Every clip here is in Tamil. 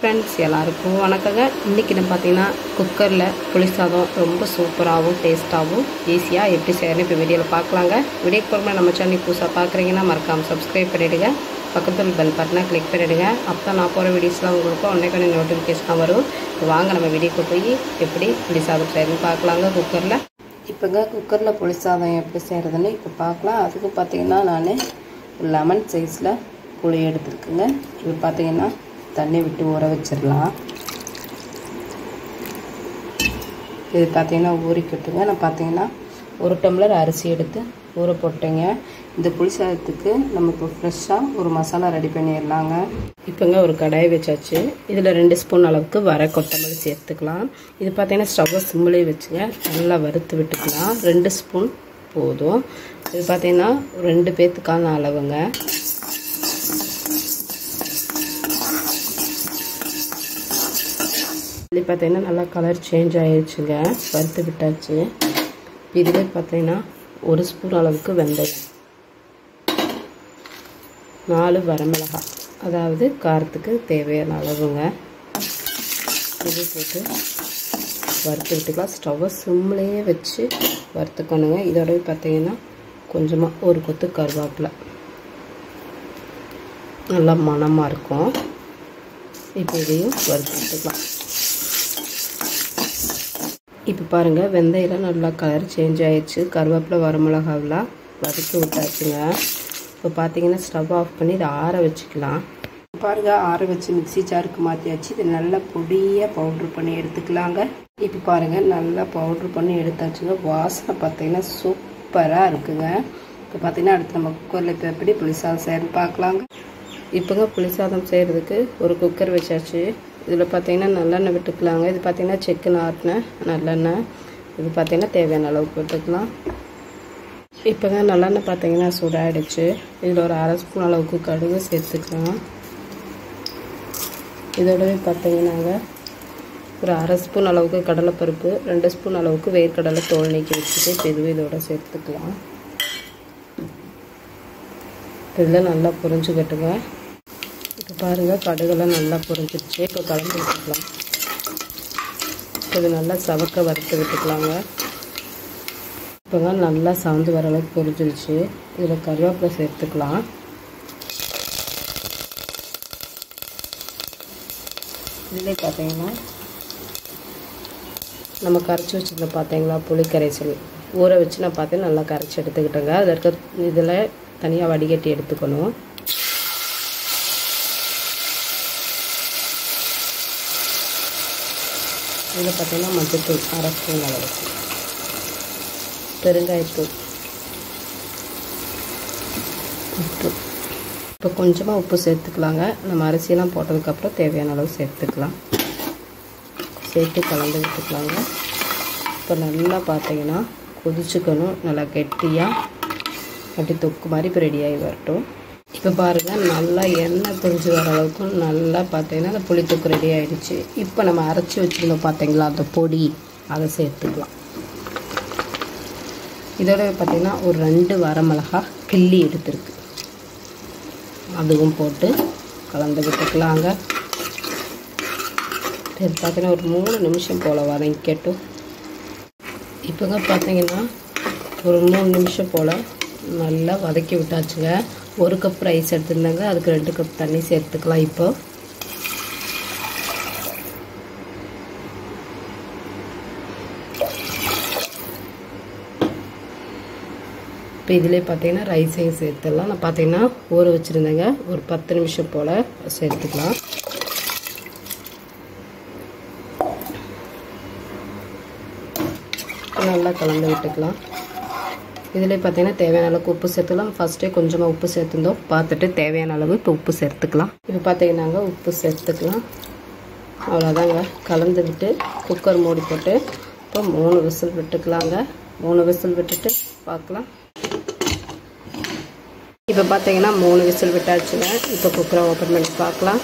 ஃப்ரெண்ட்ஸ் எல்லாருக்கும் வணக்கங்க இன்றைக்கி நம்ம பார்த்தீங்கன்னா குக்கரில் புளி சாதம் ரொம்ப சூப்பராகவும் டேஸ்ட்டாகவும் ஈஸியாக எப்படி செய்யணும் இப்போ வீடியோவில் பார்க்கலாங்க வீடியோ போகிறோம்னா நம்ம சேனல் புதுசாக பார்க்குறீங்கன்னா மறக்காமல் சப்ஸ்கிரைப் பண்ணிவிடுங்க பக்கத்தில் பெல் பட்டனை கிளிக் பண்ணிவிடுங்க அப்போ தான் நான் போகிற வீடியோஸ்லாம் உங்களுக்கு உடனே கொஞ்சம் நோட்டிஃபிகேஷனாக வரும் இப்போ வாங்க நம்ம வீடியோக்கு போய் எப்படி புளி சாதம் செய்யணும்னு பார்க்கலாங்க குக்கரில் இப்போங்க குக்கரில் புளி சாதம் எப்படி செய்கிறதுன்னு இப்போ பார்க்கலாம் அதுக்கு பார்த்தீங்கன்னா நான் லெமன் சைஸில் புளி எடுத்துருக்குங்க இது பார்த்தீங்கன்னா தண்ணி விட்டு ஊற வச்சிடலாம் இது பார்த்தீங்கன்னா ஊறிக்கட்டுங்க நான் பார்த்தீங்கன்னா ஒரு டம்ளர் அரிசி எடுத்து ஊற போட்டேங்க இந்த புளி சாதத்துக்கு நம்ம இப்போ ஃப்ரெஷ்ஷாக ஒரு மசாலா ரெடி பண்ணிடலாங்க இப்போங்க ஒரு கடாய் வச்சாச்சு இதில் ரெண்டு ஸ்பூன் அளவுக்கு வர கொத்தமல்லி சேர்த்துக்கலாம் இது பார்த்தீங்கன்னா ஸ்டவ்வை சிம்மிலே வச்சுங்க நல்லா வறுத்து விட்டுக்கலாம் ரெண்டு ஸ்பூன் போதும் இது பார்த்தீங்கன்னா ரெண்டு பேர்த்துக்கான அளவுங்க இது பார்த்தீங்கன்னா நல்லா கலர் சேஞ்ச் ஆயிடுச்சுங்க வறுத்து விட்டாச்சு இதுவே பார்த்தீங்கன்னா ஒரு ஸ்பூன் அளவுக்கு வெந்தயம் நாலு வரமிளகாய் அதாவது காரத்துக்கு தேவையான அளவுங்க இது போட்டு வறுத்து விட்டுக்கலாம் ஸ்டவ்வை சிம்லேயே வச்சு வறுத்துக்கணுங்க இதோடய பார்த்தீங்கன்னா கொஞ்சமாக ஒரு கொத்து கருவேப்பிலை நல்லா மணமாக இருக்கும் இப்போ இதையும் வறுத்து விட்டுக்கலாம் இப்போ பாருங்கள் வெந்தயம் நல்லா கலர் சேஞ்ச் ஆயிடுச்சு கருவேப்பிலை வரமிளகாவெலாம் வதக்கி விட்டாச்சுங்க இப்போ பார்த்தீங்கன்னா ஸ்டவ் ஆஃப் பண்ணி இதை ஆற வச்சுக்கலாம் பாருங்கள் ஆற வச்சு மிக்சி ஜாருக்கு மாற்றியாச்சு இது நல்லா பொடியாக பவுட்ரு பண்ணி எடுத்துக்கலாங்க இப்போ பாருங்கள் நல்லா பவுட்ரு பண்ணி எடுத்தாச்சுங்க வாசனை பார்த்தீங்கன்னா சூப்பராக இருக்குங்க இப்போ பார்த்தீங்கன்னா அடுத்து நம்ம குக்கரில் இப்போ எப்படி புளிசாதம் செய்யணும்னு பார்க்கலாங்க இப்போங்க புளிசாதம் செய்கிறதுக்கு ஒரு குக்கர் வச்சாச்சு இதில் பார்த்தீங்கன்னா நல்லெண்ணெய் விட்டுக்கலாங்க இது பார்த்தீங்கன்னா செக்குன்னு ஆட்டின நல்லெண்ணெய் இது பார்த்தீங்கன்னா தேவையான அளவுக்கு விட்டுக்கலாம் இப்போங்க நல்லெண்ணெய் பார்த்தீங்கன்னா சூடாகிடுச்சு இதில் ஒரு அரை ஸ்பூன் அளவுக்கு கடுகு சேர்த்துக்கலாம் இதோடவே பார்த்தீங்கன்னாங்க ஒரு அரை ஸ்பூன் அளவுக்கு கடலைப்பருப்பு ரெண்டு ஸ்பூன் அளவுக்கு வேர்க்கடலை தோல் நீக்கி வச்சுட்டு இப்போ இதுவும் இதோட சேர்த்துக்கலாம் இதில் நல்லா புரிஞ்சுக்கட்டுங்க இப்போ பாருங்கள் கடுகெல்லாம் நல்லா புரிஞ்சிருச்சு இப்போ கலந்து விட்டுக்கலாம் இது நல்லா சவக்க வறுத்து விட்டுக்கலாங்க இப்போங்க நல்லா சவுந்து வர அளவுக்கு புரிஞ்சிருச்சு இதில் கருவேப்பிலை சேர்த்துக்கலாம் இதிலே பார்த்தீங்கன்னா நம்ம கரைச்சி வச்சுருந்த பார்த்தீங்களா புளி கரைசல் ஊற வச்சு நான் பார்த்தேன் நல்லா கரைச்சி எடுத்துக்கிட்டேங்க அதில் இருக்க இதில் தனியாக வடிகட்டி எடுத்துக்கணும் இதில் பார்த்தீங்கன்னா மஞ்சத்தூள் அரை ஸ்பூன் அளவுக்கு பெருங்காயத்தூள் உப்பு இப்போ கொஞ்சமாக உப்பு சேர்த்துக்கலாங்க நம்ம அரிசியெல்லாம் போட்டதுக்கப்புறம் தேவையான அளவு சேர்த்துக்கலாம் சேர்த்து கலந்து விட்டுக்கலாங்க இப்போ நல்லா பார்த்தீங்கன்னா கொதிச்சுக்கணும் நல்லா கெட்டியாக அப்படி தொக்கு மாதிரி இப்போ ரெடியாகி வரட்டும் இப்போ பாருங்கள் நல்லா எண்ணெய் பிரிஞ்சு வர அளவுக்கு நல்லா பார்த்தீங்கன்னா அந்த புளி தொக்கு ரெடி ஆகிடுச்சு இப்போ நம்ம அரைச்சி வச்சுருந்தோம் பார்த்தீங்களா அந்த பொடி அதை சேர்த்துக்கலாம் இதோட பார்த்தீங்கன்னா ஒரு ரெண்டு வரமிளகா கிள்ளி எடுத்துருக்கு அதுவும் போட்டு கலந்து விட்டுக்கலாங்க இது பார்த்தீங்கன்னா ஒரு மூணு நிமிஷம் போல் வதங்கிக்கட்டும் இப்போங்க பார்த்தீங்கன்னா ஒரு மூணு நிமிஷம் போல் நல்லா வதக்கி விட்டாச்சுங்க ஒரு கப் ரைஸ் எடுத்துருந்தாங்க அதுக்கு ரெண்டு கப் தண்ணி சேர்த்துக்கலாம் இப்போ இப்போ இதிலே பார்த்தீங்கன்னா ரைஸையும் சேர்த்துடலாம் நான் பார்த்தீங்கன்னா ஊற வச்சுருந்தேங்க ஒரு பத்து நிமிஷம் போல் சேர்த்துக்கலாம் நல்லா கலந்து விட்டுக்கலாம் இதில் பார்த்தீங்கன்னா தேவையான அளவுக்கு உப்பு சேர்த்துக்கலாம் ஃபஸ்ட்டே கொஞ்சமாக உப்பு சேர்த்துருந்தோம் பார்த்துட்டு தேவையான அளவு இப்போ உப்பு சேர்த்துக்கலாம் இப்போ பார்த்தீங்கன்னாங்க உப்பு சேர்த்துக்கலாம் அவ்வளோதாங்க கலந்து விட்டு குக்கர் மூடி போட்டு இப்போ மூணு விசில் விட்டுக்கலாங்க மூணு விசில் விட்டுட்டு பார்க்கலாம் இப்போ பார்த்தீங்கன்னா மூணு விசில் விட்டாச்சுங்க இப்போ குக்கரை ஓப்பன் பண்ணி பார்க்கலாம்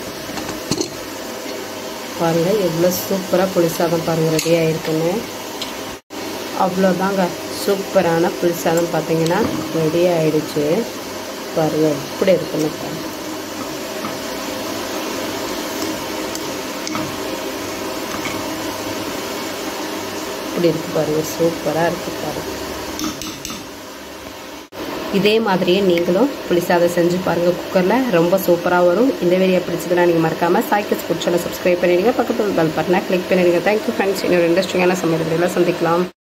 பாருங்கள் எவ்வளோ சூப்பராக புளிசாதம் பாருங்கள் ரெடி ஆகிருக்குன்னு அவ்வளோதாங்க சூப்பரான புளிசாதம் பார்த்தீங்கன்னா ரெடி ஆகிடுச்சு பாருங்கள் எப்படி இருக்குன்னு பாருங்கள் எப்படி இருக்குது பாருங்கள் சூப்பராக இருக்குது பாருங்கள் இதே மாதிரியே நீங்களும் புளிசாதம் செஞ்சு பாருங்கள் குக்கரில் ரொம்ப சூப்பராக வரும் இந்த வீடியோ பிடிச்சதுன்னா நீங்கள் மறக்காமல் சாய்க்கஸ் ஃபுட் சேனல் சப்ஸ்கிரைப் பண்ணிடுங்க பக்கத்தில் பெல் பட்டனை கிளிக் பண்ணிடுங்க தேங்க்யூ ஃப்ரெண்ட்ஸ் இன்னொரு இன்ட்ரெஸ்டிங்கான சமையல் வீடியோவில் சந்திக்கலாம்